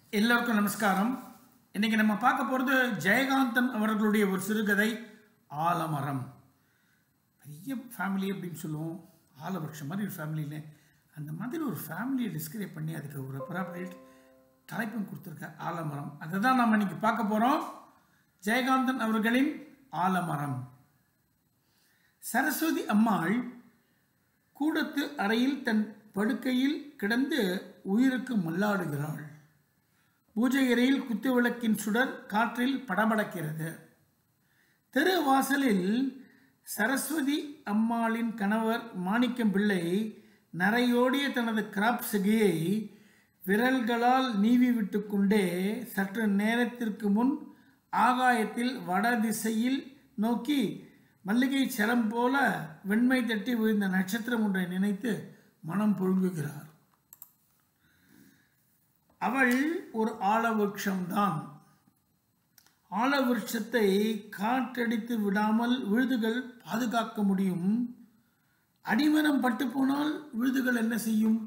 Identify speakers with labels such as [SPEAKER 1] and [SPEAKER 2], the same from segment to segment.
[SPEAKER 1] எல்லோருக்கும் நமஸ்காரம் இன்னைக்கு நம்ம பார்க்க போகிறது ஜெயகாந்தன் அவர்களுடைய ஒரு சிறுகதை ஆலமரம் பெரிய ஃபேமிலி அப்படின்னு சொல்லுவோம் ஆலவருஷம் மாதிரி ஒரு ஃபேமிலியில் அந்த மாதிரி ஒரு ஃபேமிலியை டிஸ்கிரைப் பண்ணி அதுக்கு ஒரு அப்ராப்ரியேட் தலைப்பும் கொடுத்துருக்கார் ஆலமரம் அதை தான் நம்ம இன்னைக்கு பார்க்க போகிறோம் ஜெயகாந்தன் அவர்களின் ஆலமரம் சரஸ்வதி அம்மாள் கூடத்து அறையில் தன் படுக்கையில் கிடந்து உயிருக்கு மல்லாடுகிறாள் பூஜை அறையில் குத்துவிளக்கின் சுடர் காற்றில் படபடக்கிறது தெரு வாசலில் சரஸ்வதி அம்மாளின் கணவர் மாணிக்கம் பிள்ளை நரையோடிய தனது கிராப் சிகையை விரல்களால் நீவி விட்டு கொண்டே சற்று நேரத்திற்கு முன் ஆகாயத்தில் வட திசையில் நோக்கி மல்லிகை சரம் போல வெண்மை தட்டி விழுந்த நட்சத்திரம் ஒன்றை நினைத்து மனம் புழுங்குகிறார் அவள் ஒரு ஆலவிருட்சம்தான் ஆலவிருட்சத்தை காற்றடித்து விடாமல் விழுதுகள் பாதுகாக்க முடியும் அடிமரம் பட்டு போனால் விழுதுகள் என்ன செய்யும்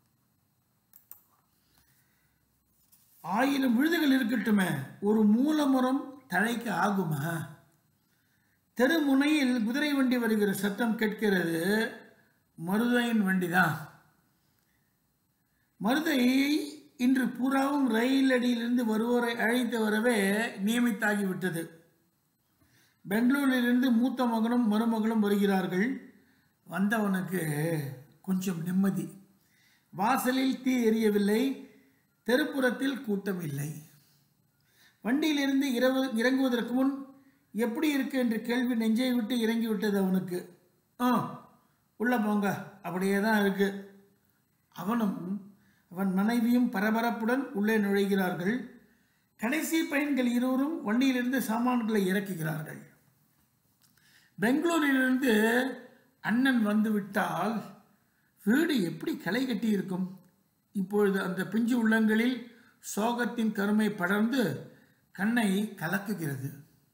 [SPEAKER 1] ஆயிரம் விழுதுகள் இருக்கட்டுமே ஒரு மூலமரம் தழைக்க ஆகுமா தெருமுனையில் குதிரை வண்டி வருகிற சத்தம் கேட்கிறது மருதையின் வண்டிதான் மருதை இன்று பூராவும் ரயில் அடியிலிருந்து வருவோரை அழைத்து வரவே நியமித்தாகிவிட்டது பெங்களூரிலிருந்து மூத்த மகனும் மருமகளும் வருகிறார்கள் வந்தவனுக்கு கொஞ்சம் நிம்மதி வாசலில் தீ எரியவில்லை தெருப்புறத்தில் கூட்டம் இல்லை வண்டியிலிருந்து இரவு இறங்குவதற்கு முன் எப்படி இருக்கு என்ற கேள்வி நெஞ்சை விட்டு இறங்கி விட்டது அவனுக்கு ஆ உள்ள போங்க அப்படியே தான் இருக்கு அவனும் அவன் மனைவியும் பரபரப்புடன் உள்ளே நுழைகிறார்கள் கடைசி பையன்கள் இருவரும் வண்டியிலிருந்து சாமான்களை இறக்குகிறார்கள் பெங்களூரிலிருந்து அண்ணன் வந்துவிட்டால் வீடு எப்படி களை கட்டி இருக்கும் இப்பொழுது அந்த பிஞ்சு உள்ளங்களில் சோகத்தின் கருமை படர்ந்து கண்ணை கலக்குகிறது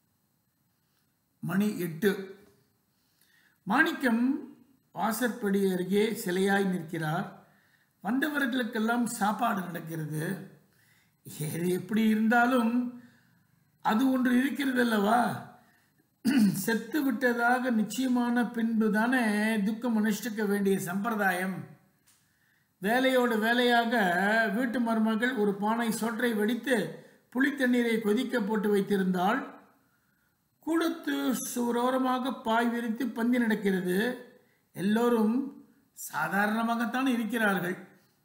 [SPEAKER 1] மணி எட்டு மாணிக்கம் வாசற்படி அருகே சிலையாய் நிற்கிறார் வந்தவர்களுக்கெல்லாம் சாப்பாடு நடக்கிறது எது எப்படி இருந்தாலும் அது ஒன்று இருக்கிறது அல்லவா செத்து விட்டதாக நிச்சயமான பின்பு தானே துக்கம் அனுஷ்டிக்க வேண்டிய சம்பிரதாயம் வேலையோடு வேலையாக வீட்டு மருமகள் ஒரு பானை சோற்றை வெடித்து புளித்தண்ணீரை கொதிக்க போட்டு வைத்திருந்தால் கூடத்து சுவரோரமாக பாய் விரித்து பந்தி நடக்கிறது எல்லோரும் சாதாரணமாகத்தான் இருக்கிறார்கள்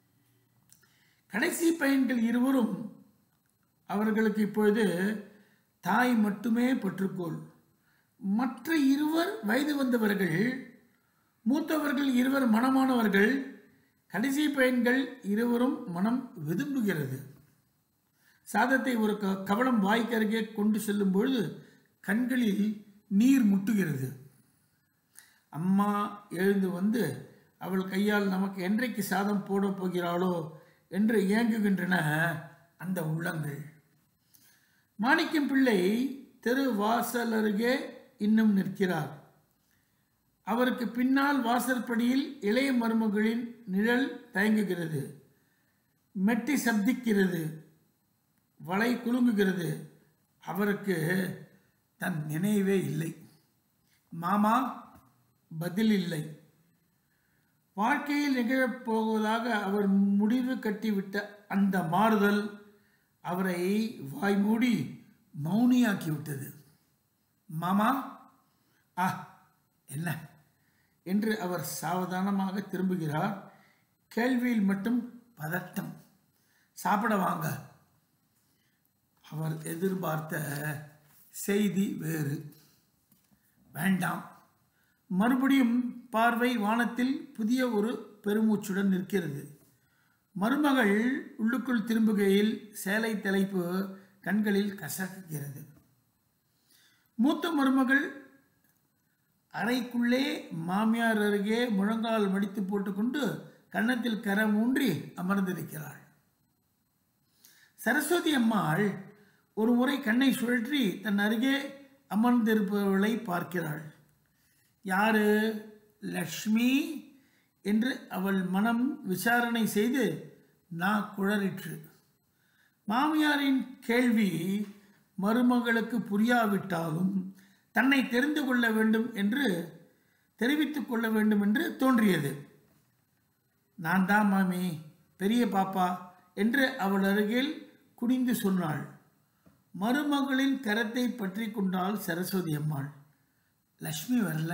[SPEAKER 1] கடைசி பையன்கள் இருவரும் அவர்களுக்கு இப்பொழுது தாய் மட்டுமே பற்றுக்கோள் மற்ற இருவர் வயது வந்தவர்கள் மூத்தவர்கள் இருவர் மனமானவர்கள் கடைசி பையன்கள் இருவரும் மனம் விதும்புகிறது சாதத்தை ஒரு க கவளம் வாய்க்கருகே கொண்டு செல்லும் பொழுது கண்களில் நீர் முட்டுகிறது அம்மா எழுந்து வந்து அவள் கையால் நமக்கு என்றைக்கு சாதம் போடப் போகிறாளோ என்று இயங்குகின்றன அந்த உள்ளங்கள் மாணிக்கம் பிள்ளை தெரு வாசல் அருகே இன்னும் நிற்கிறார் அவருக்கு பின்னால் வாசற்படியில் இளைய மருமகளின் நிழல் தயங்குகிறது மெட்டி சப்திக்கிறது வலை குலுங்குகிறது அவருக்கு தன் நினைவே இல்லை மாமா பதில் இல்லை வாழ்க்கையில் நிகழப் போவதாக அவர் முடிவு கட்டிவிட்ட அந்த மாறுதல் அவரை வாய் மூடி மௌனியாக்கிவிட்டது மாமா ஆ என்ன என்று அவர் சாவதானமாக திரும்புகிறார் கேள்வியில் மட்டும் பதட்டம் சாப்பிட வாங்க அவர் எதிர்பார்த்த செய்தி வேறு வேண்டாம் மறுபடியும் பார்வை வானத்தில் புதிய ஒரு பெருமூச்சுடன் நிற்கிறது மருமகள் உள்ளுக்குள் திரும்புகையில் சேலை தலைப்பு கண்களில் கசக்குகிறது மூத்த மருமகள் அறைக்குள்ளே மாமியார் அருகே முழங்கால் மடித்து போட்டுக்கொண்டு கன்னத்தில் கரம் ஊன்றி அமர்ந்திருக்கிறாள் சரஸ்வதி அம்மாள் ஒரு முறை கண்ணை சுழற்றி தன் அருகே அமர்ந்திருப்பவளை பார்க்கிறாள் யாரு லக்ஷ்மி என்று அவள் மனம் விசாரணை செய்து நான் குழறிற்று மாமியாரின் கேள்வி மருமகளுக்கு புரியாவிட்டாலும் தன்னை தெரிந்து கொள்ள வேண்டும் என்று தெரிவித்துக் கொள்ள வேண்டும் என்று தோன்றியது நான் தான் மாமி பெரிய பாப்பா என்று அவள் அருகில் குனிந்து சொன்னாள் மருமகளின் கரத்தை பற்றி கொண்டாள் சரஸ்வதி அம்மாள் லக்ஷ்மி வரல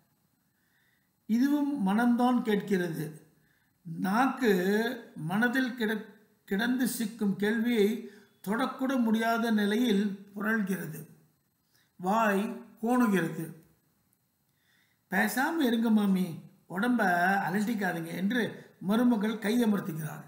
[SPEAKER 1] இதுவும் மனம்தான் கேட்கிறது நாக்கு மனதில் கிட கிடந்து சிக்கும் கேள்வியை தொடக்கூட முடியாத நிலையில் புரள்கிறது வாய் கோணுகிறது பேசாம இருங்க மாமி உடம்ப அலட்டிக்காதீங்க என்று மருமகள் கையமர்த்துகிறாள்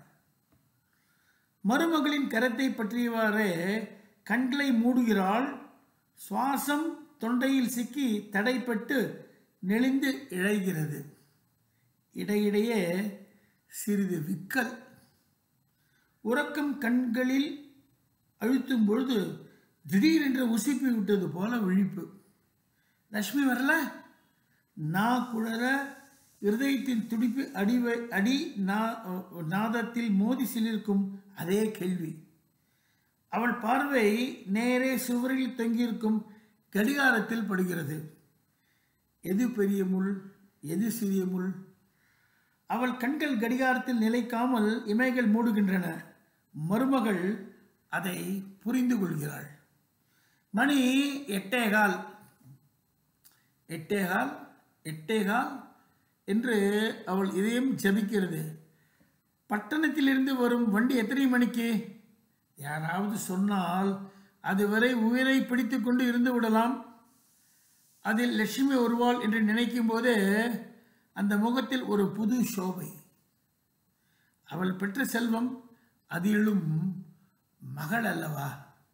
[SPEAKER 1] மருமகளின் கரத்தை பற்றியவாறே கண்களை மூடுகிறாள் சுவாசம் தொண்டையில் சிக்கி தடைப்பட்டு நெளிந்து இழைகிறது இடையிடையே சிறிது விக்கல் உறக்கம் கண்களில் அழுத்தும் பொழுது திடீரென்று உசிப்பி விட்டது போல விழிப்பு லக்ஷ்மி வரல நான் குழற இருதயத்தின் துடிப்பு அடிவை அடி நா- நாதத்தில் மோதி சிலிர்க்கும் அதே கேள்வி அவள் பார்வை நேரே சுவரில் தொங்கியிருக்கும் கடிகாரத்தில் படுகிறது எது பெரிய முள் எது சிறிய முள் அவள் கண்கள் கடிகாரத்தில் நிலைக்காமல் இமைகள் மூடுகின்றன மருமகள் அதை புரிந்து கொள்கிறாள் மணி எட்டேகால் எட்டேகால் எட்டேகால் என்று அவள் இதயம் ஜபிக்கிறது பட்டணத்திலிருந்து வரும் வண்டி எத்தனை மணிக்கு யாராவது சொன்னால் அதுவரை உயிரை பிடித்து கொண்டு இருந்து விடலாம் அதில் லட்சுமி வருவாள் என்று நினைக்கும் போதே அந்த முகத்தில் ஒரு புது சோபை அவள் பெற்ற செல்வம் அதிலும் மகள் அல்லவா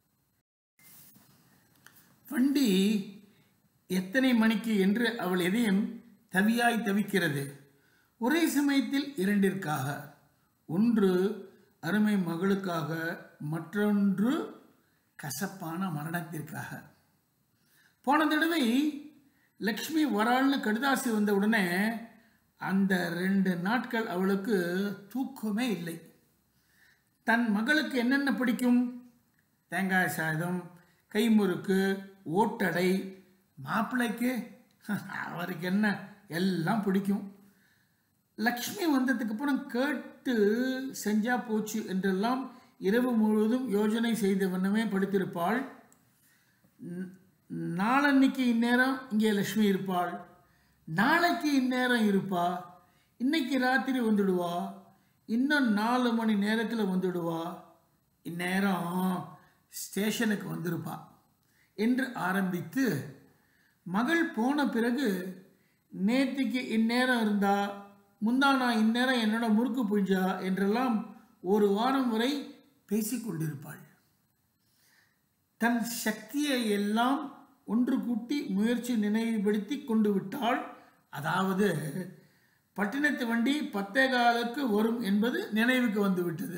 [SPEAKER 1] வண்டி எத்தனை மணிக்கு என்று அவள் இதயம் தவியாய் தவிக்கிறது ஒரே சமயத்தில் இரண்டிற்காக ஒன்று அருமை மகளுக்காக மற்றொன்று கசப்பான மரணத்திற்காக போன தடவை லக்ஷ்மி வராள்னு கடுதாசி வந்த உடனே அந்த ரெண்டு நாட்கள் அவளுக்கு தூக்கமே இல்லை தன் மகளுக்கு என்னென்ன பிடிக்கும் தேங்காய் சாதம் கைமுறுக்கு ஓட்டடை மாப்பிள்ளைக்கு அவருக்கு என்ன எல்லாம் பிடிக்கும் லக்ஷ்மி வந்ததுக்கு அப்புறம் கேட்டு செஞ்சா போச்சு என்றெல்லாம் இரவு முழுவதும் யோஜனை செய்த வண்ணமே படுத்திருப்பாள் ந- நாளன்னைக்கு இந்நேரம் இங்கே லக்ஷ்மி இருப்பாள் நாளைக்கு இந்நேரம் இருப்பா இன்னைக்கு ராத்திரி வந்துடுவா இன்னும் நாலு மணி நேரத்தில் வந்துடுவா இந்நேரம் ஸ்டேஷனுக்கு வந்திருப்பா என்று ஆரம்பித்து மகள் போன பிறகு நேத்திக்கு இந்நேரம் இருந்தா முந்தானா இந்நேரம் என்னோட முறுக்கு புஞ்சா என்றெல்லாம் ஒரு வாரம் வரை பேசிக்கொண்டிருப்பாள் தன் சக்தியை எல்லாம் ஒன்று கூட்டி முயற்சி நினைவுபடுத்தி கொண்டு விட்டாள் அதாவது பட்டினத்து வண்டி பத்தே காலுக்கு வரும் என்பது நினைவுக்கு வந்துவிட்டது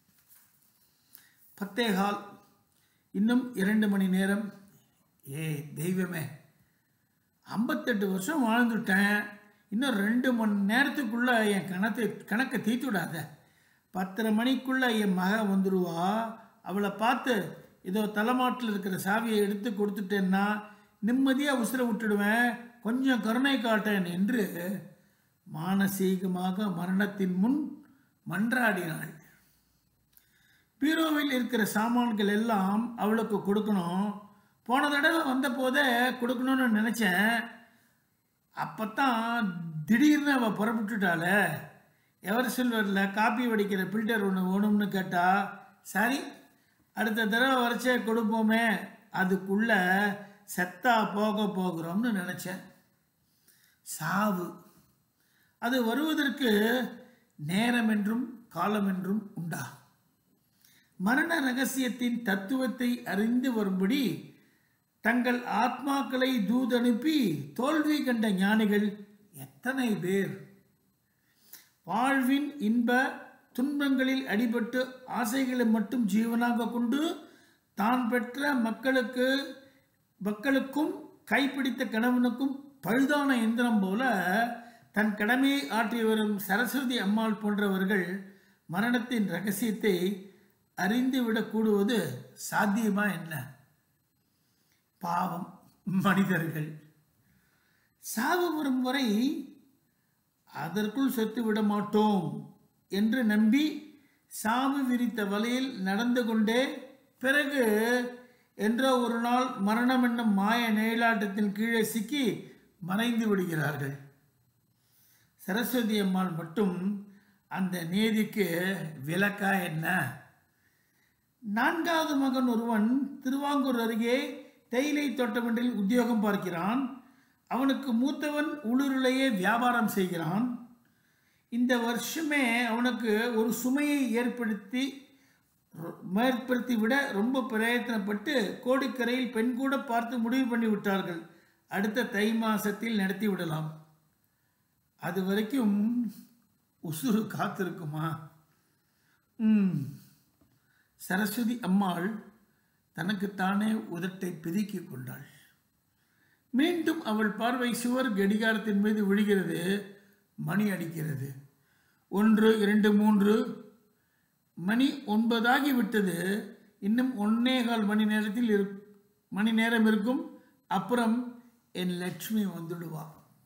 [SPEAKER 1] பத்தே கால் இன்னும் இரண்டு மணி நேரம் ஏ தெய்வமே ஐம்பத்தெட்டு வருஷம் வாழ்ந்துட்டேன் இன்னும் ரெண்டு மணி நேரத்துக்குள்ள என் கணத்தை கணக்கை தீர்த்து விடாத பத்தரை மணிக்குள்ள என் மக வந்துடுவா அவளை பார்த்து இதோ தலைமாட்டில் இருக்கிற சாவியை எடுத்து கொடுத்துட்டேன்னா நிம்மதியாக உசுர விட்டுடுவேன் கொஞ்சம் கருணை காட்டேன் என்று மானசீகமாக மரணத்தின் முன் மன்றாடினாள் பீரோவில் இருக்கிற சாமான்கள் எல்லாம் அவளுக்கு கொடுக்கணும் போன தடவை வந்த போதே கொடுக்கணும்னு நினச்சேன் அப்பத்தான் திடீர்னு அவள் புறப்பட்டுட்டாளே எவர் சில்வரில் காப்பி வடிக்கிற ஃபில்டர் ஒன்று வேணும்னு கேட்டா சரி அடுத்த தடவை வரைச்சே கொடுப்போமே அதுக்குள்ள செத்தா போக போகிறோம்னு நினச்சேன் சாவு அது வருவதற்கு நேரம் என்றும் காலம் என்றும் உண்டா மரண ரகசியத்தின் தத்துவத்தை அறிந்து வரும்படி தங்கள் ஆத்மாக்களை தூதனுப்பி தோல்வி கண்ட ஞானிகள் எத்தனை பேர் வாழ்வின் இன்ப துன்பங்களில் அடிபட்டு ஆசைகளை மட்டும் ஜீவனாக கொண்டு தான் பெற்ற மக்களுக்கு மக்களுக்கும் கைப்பிடித்த கணவனுக்கும் பழுதான இயந்திரம் போல தன் கடமையை ஆற்றி வரும் சரஸ்வதி அம்மாள் போன்றவர்கள் மரணத்தின் ரகசியத்தை அறிந்து விடக்கூடுவது சாத்தியமா என்ன பாவம் மனிதர்கள் சாவு வரும் வரை அதற்குள் செத்து விட மாட்டோம் என்று நம்பி சாவு விரித்த வலையில் நடந்து கொண்டே பிறகு என்றோ ஒரு நாள் மரணம் என்னும் மாய நிழலாட்டத்தின் கீழே சிக்கி மறைந்து விடுகிறார்கள் சரஸ்வதி அம்மாள் மட்டும் அந்த நீதிக்கு விலக்கா என்ன நான்காவது மகன் ஒருவன் திருவாங்கூர் அருகே தேயிலை தோட்டமொன்றில் உத்தியோகம் பார்க்கிறான் அவனுக்கு மூத்தவன் உள்ளூரிலேயே வியாபாரம் செய்கிறான் இந்த வருஷமே அவனுக்கு ஒரு சுமையை ஏற்படுத்தி ஏற்படுத்தி விட ரொம்ப பிரயத்தனப்பட்டு கோடிக்கரையில் பெண் கூட பார்த்து முடிவு பண்ணி விட்டார்கள் அடுத்த தை மாசத்தில் நடத்தி விடலாம் அது வரைக்கும் உசுறு காத்திருக்குமா ம் சரஸ்வதி அம்மாள் தனக்குத்தானே உதட்டை பிதுக்கிக் கொண்டாள் மீண்டும் அவள் பார்வை சுவர் கடிகாரத்தின் மீது விழுகிறது மணி அடிக்கிறது ஒன்று இரண்டு மூன்று மணி ஒன்பதாகி விட்டது இன்னும் ஒன்னே கால் மணி நேரத்தில் இரு மணி நேரம் இருக்கும் அப்புறம் என் லட்சுமி வந்துடுவா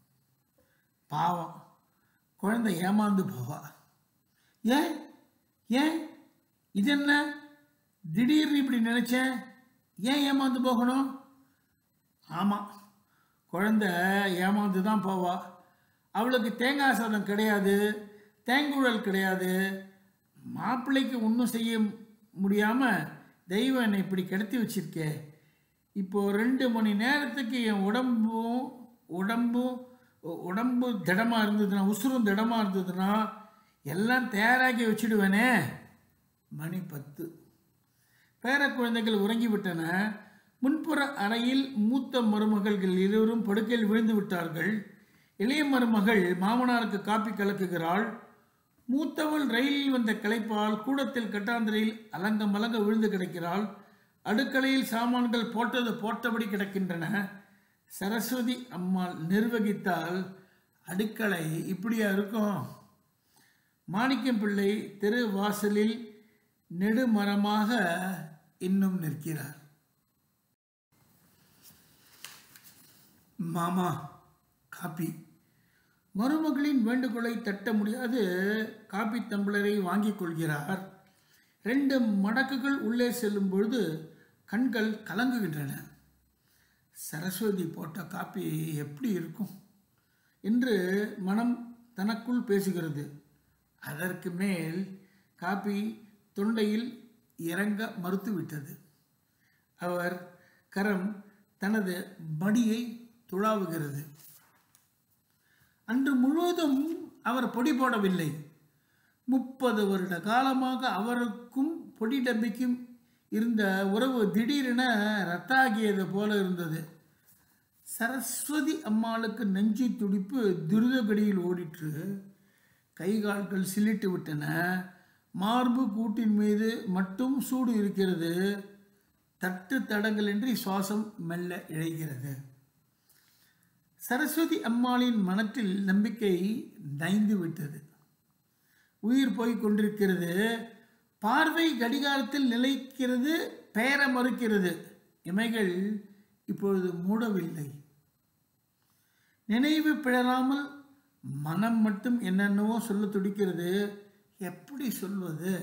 [SPEAKER 1] பாவம் குழந்தை ஏமாந்து போவா ஏன் ஏன் இது என்ன திடீர்னு இப்படி நினைச்சேன் ஏன் ஏமாந்து போகணும் ஆமாம் குழந்தை ஏமாந்து தான் போவா அவளுக்கு தேங்காய் சாதம் கிடையாது தேங்குழல் கிடையாது மாப்பிள்ளைக்கு ஒன்றும் செய்ய முடியாமல் தெய்வம் என்னை இப்படி கெடுத்து வச்சிருக்கே இப்போது ரெண்டு மணி நேரத்துக்கு என் உடம்பும் உடம்பும் உ- உடம்பு திடமாக இருந்ததுன்னா உசுரும் திடமாக இருந்ததுன்னா எல்லாம் தயாராக்கி வச்சிடுவேனே மணி பத்து பேர குழந்தைகள் உறங்கிவிட்டன முன்புற அறையில் மூத்த மருமகள்கள் இருவரும் படுக்கையில் விழுந்து விட்டார்கள் இளைய மருமகள் மாமனாருக்கு காப்பி கலக்குகிறாள் மூத்தவள் ரயிலில் வந்த களைப்பால் கூடத்தில் கட்டாந்தரையில் அலங்க மலங்க விழுந்து கிடக்கிறாள் அடுக்கலையில் சாமான்கள் போட்டது போட்டபடி கிடக்கின்றன சரஸ்வதி அம்மாள் நிர்வகித்தால் அடுக்களை இப்படியா இருக்கும் மாணிக்கம் பிள்ளை தெரு வாசலில் நெடுமரமாக இன்னும் நிற்கிறார் மாமா காப்பி மருமகளின் வேண்டுகோளை தட்ட முடியாது காப்பி தம்பளரை வாங்கிக் கொள்கிறார் ரெண்டு மடக்குகள் உள்ளே செல்லும் பொழுது கண்கள் கலங்குகின்றன சரஸ்வதி போட்ட காப்பி எப்படி இருக்கும் என்று மனம் தனக்குள் பேசுகிறது அதற்கு மேல் காப்பி தொண்டையில் இறங்க மறுத்துவிட்டது அவர் கரம் தனது மடியை துழாவுகிறது அன்று முழுவதும் அவர் பொடி போடவில்லை முப்பது வருட காலமாக அவருக்கும் பொடி டப்பிக்கும் இருந்த உறவு திடீரென ரத்தாகியது போல இருந்தது சரஸ்வதி அம்மாளுக்கு நெஞ்சு துடிப்பு துரிதகடியில் ஓடிற்று கை கால்கள் சில்லிட்டு விட்டன மார்பு கூட்டின் மீது மட்டும் சூடு இருக்கிறது தட்டு தடங்களின்றி சுவாசம் மெல்ல இழைகிறது சரஸ்வதி அம்மாளின் மனத்தில் நம்பிக்கை நைந்து விட்டது உயிர் போய் கொண்டிருக்கிறது பார்வை கடிகாரத்தில் நிலைக்கிறது பெயர மறுக்கிறது இமைகள் இப்பொழுது மூடவில்லை நினைவு பிழறாமல் மனம் மட்டும் என்னென்னவோ சொல்ல துடிக்கிறது எப்படி சொல்வது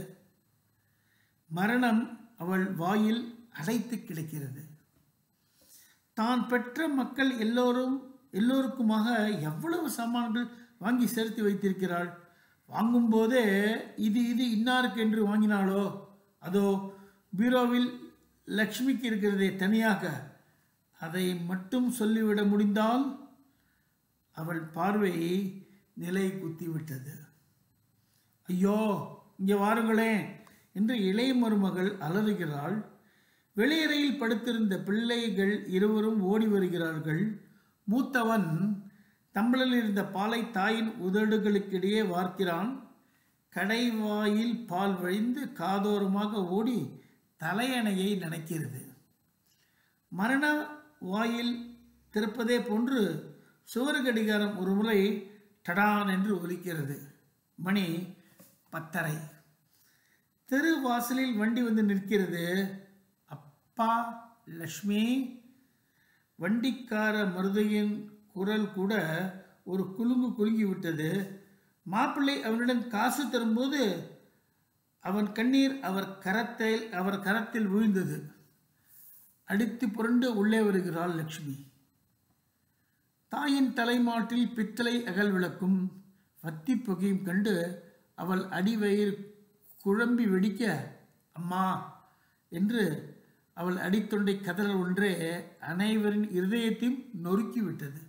[SPEAKER 1] மரணம் அவள் வாயில் அடைத்து கிடக்கிறது தான் பெற்ற மக்கள் எல்லோரும் எல்லோருக்குமாக எவ்வளவு சாமான்கள் வாங்கி சேர்த்து வைத்திருக்கிறாள் வாங்கும்போதே இது இது இன்னாருக்கு என்று வாங்கினாளோ அதோ பீரோவில் லக்ஷ்மிக்கு இருக்கிறதே தனியாக அதை மட்டும் சொல்லிவிட முடிந்தால் அவள் பார்வை நிலை குத்திவிட்டது ஐயோ இங்கே வாருங்களேன் என்று இளைய மருமகள் அலறுகிறாள் வெளியறையில் படுத்திருந்த பிள்ளைகள் இருவரும் ஓடி வருகிறார்கள் மூத்தவன் தம்பளில் இருந்த பாலை தாயின் உதடுகளுக்கிடையே வார்க்கிறான் கடைவாயில் பால் வழிந்து காதோரமாக ஓடி தலையணையை நனைக்கிறது மரண வாயில் திறப்பதே போன்று சுவர் கடிகாரம் ஒரு முறை டடான் என்று ஒலிக்கிறது மணி பத்தரை தெரு வாசலில் வண்டி வந்து நிற்கிறது அப்பா லக்ஷ்மி வண்டிக்கார மருதையின் குரல் கூட ஒரு குலுங்கு குலுங்கி விட்டது மாப்பிள்ளை அவனிடம் காசு தரும்போது அவன் கண்ணீர் அவர் கரத்தில் அவர் கரத்தில் விழுந்தது அடித்து புரண்டு உள்ளே வருகிறாள் லக்ஷ்மி தாயின் தலைமாட்டில் பித்தளை அகல் விளக்கும் வத்தி புகையும் கண்டு அவள் அடிவயிறு குழம்பி வெடிக்க அம்மா என்று அவள் அடித்தொண்டை கதறல் ஒன்றே அனைவரின் இருதயத்தையும் நொறுக்கிவிட்டது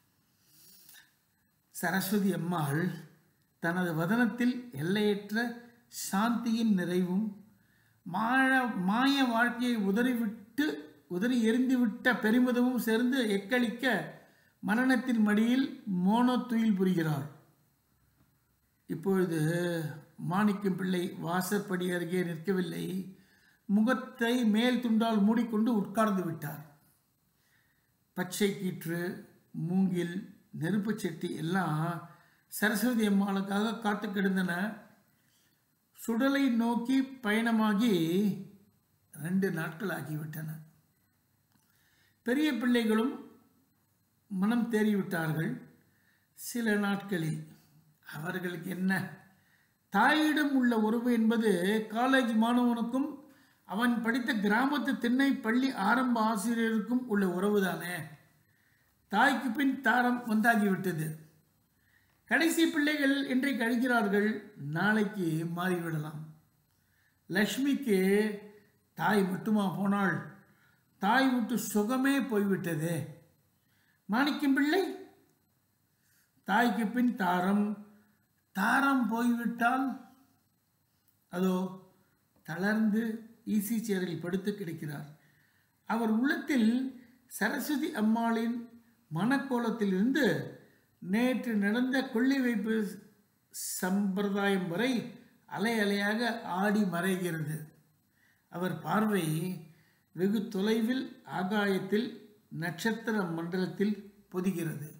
[SPEAKER 1] சரஸ்வதி அம்மாள் தனது வதனத்தில் எல்லையற்ற சாந்தியின் நிறைவும் மாய மாய வாழ்க்கையை உதறிவிட்டு உதறி எரிந்துவிட்ட பெருமிதமும் சேர்ந்து எக்களிக்க மரணத்தின் மடியில் மோனோ துயில் புரிகிறாள் இப்பொழுது மாணிக்கம் பிள்ளை வாசற்படி அருகே நிற்கவில்லை முகத்தை மேல் துண்டால் மூடிக்கொண்டு உட்கார்ந்து விட்டார் பச்சை கீற்று மூங்கில் நெருப்பு செட்டி எல்லாம் சரஸ்வதி அம்மாளுக்காக காத்து கிடந்தன சுடலை நோக்கி பயணமாகி ரெண்டு நாட்கள் ஆகிவிட்டன பெரிய பிள்ளைகளும் மனம் தேறிவிட்டார்கள் சில நாட்களில் அவர்களுக்கு என்ன தாயிடம் உள்ள உறவு என்பது காலேஜ் மாணவனுக்கும் அவன் படித்த கிராமத்து திண்ணை பள்ளி ஆரம்ப ஆசிரியருக்கும் உள்ள உறவுதானே தாய்க்கு பின் தாரம் வந்தாகிவிட்டது கடைசி பிள்ளைகள் இன்றைக்கு அழிக்கிறார்கள் நாளைக்கு மாறிவிடலாம் லக்ஷ்மிக்கு தாய் மட்டுமா போனாள் தாய் விட்டு சுகமே போய்விட்டதே மாணிக்கம் பிள்ளை தாய்க்கு பின் தாரம் தாரம் போய்விட்டால் அதோ தளர்ந்து ஈசி சேரில் படுத்து கிடக்கிறார் அவர் உள்ளத்தில் சரஸ்வதி அம்மாளின் மனக்கோலத்திலிருந்து நேற்று நடந்த கொள்ளி வைப்பு சம்பிரதாயம் வரை அலை அலையாக ஆடி மறைகிறது அவர் பார்வை வெகு தொலைவில் ஆகாயத்தில் நட்சத்திர மண்டலத்தில் பொதிகிறது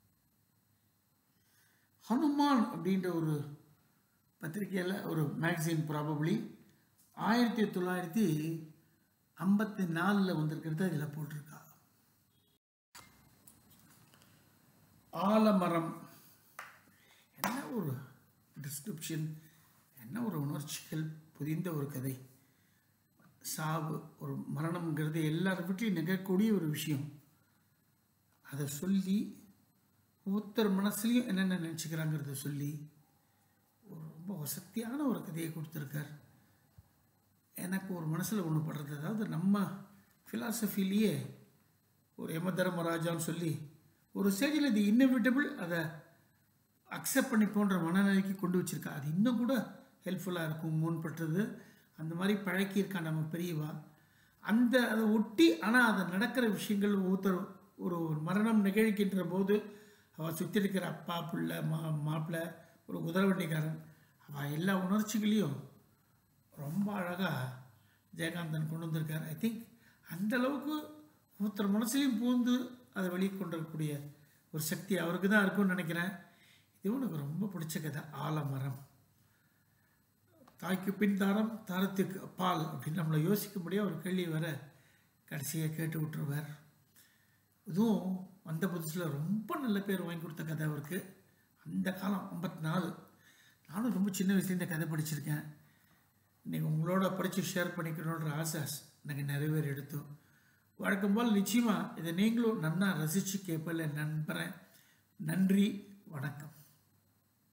[SPEAKER 1] ஹனுமான் அப்படின்ற ஒரு பத்திரிகையில் ஒரு மேகசின் ப்ராபப்ளி ஆயிரத்தி தொள்ளாயிரத்தி ஐம்பத்தி நாலில் வந்திருக்கிறத இதில் போட்டிருக்கா ஆலமரம் என்ன ஒரு டிஸ்கிரிப்ஷன் என்ன ஒரு உணர்ச்சிகள் புரிந்த ஒரு கதை சாவு ஒரு மரணம்ங்கிறது எல்லார் வீட்லையும் நிகழக்கூடிய ஒரு விஷயம் அதை சொல்லி ஒவ்வொருத்தர் மனசுலையும் என்னென்ன நினச்சிக்கிறாங்கிறத சொல்லி ஒரு ரொம்ப வசதியான ஒரு கதையை கொடுத்துருக்கார் எனக்கு ஒரு மனசில் ஒன்று படுறது அதாவது நம்ம ஃபிலாசபிலேயே ஒரு யம தர்மராஜான்னு சொல்லி ஒரு ஸ்டேஜில் இது இன்னவிட்டபிள் அதை அக்செப்ட் பண்ணி போன்ற மனநிலைக்கு கொண்டு வச்சிருக்கா அது இன்னும் கூட ஹெல்ப்ஃபுல்லாக இருக்கும் முன்பற்றது அந்த மாதிரி பழக்கியிருக்கா நம்ம பெரியவா அந்த அதை ஒட்டி ஆனால் அதை நடக்கிற விஷயங்கள் ஒவ்வொருத்தர் ஒரு ஒரு மரணம் நிகழ்கின்ற போது அவள் சுற்றி இருக்கிற அப்பா பிள்ளை மா மாப்பிள்ளை ஒரு குதிரவண்டிக்காரன் அவள் எல்லா உணர்ச்சிகளையும் ரொம்ப அழகாக ஜெயகாந்தன் கொண்டு வந்திருக்கார் ஐ திங்க் அந்த அளவுக்கு ஒருத்தர் மனசுலையும் பூந்து அதை வெளியே கொண்டு வரக்கூடிய ஒரு சக்தி அவருக்கு தான் இருக்கும்னு நினைக்கிறேன் இது எனக்கு ரொம்ப பிடிச்ச கதை ஆலமரம் தாய்க்கு பின் தாரம் தாரத்துக்கு அப்பால் அப்படின்னு நம்மளை யோசிக்க முடியாத ஒரு கேள்வி வர கடைசியாக கேட்டு விட்டுருவார் இதுவும் வந்த புதுசில் ரொம்ப நல்ல பேர் வாங்கி கொடுத்த கதை அவருக்கு அந்த காலம் ஐம்பத்தி நாலு நானும் ரொம்ப சின்ன வயசுல இந்த கதை படிச்சிருக்கேன் இன்றைக்கி உங்களோட படித்து ஷேர் பண்ணிக்கணுன்ற ஆசை எனக்கு நிறைவேறி எடுத்தோம் வழக்கம் போல் நிச்சயமாக இதை நீங்களும் நன்னா ரசித்து கேட்பல நண்பறேன் நன்றி வணக்கம்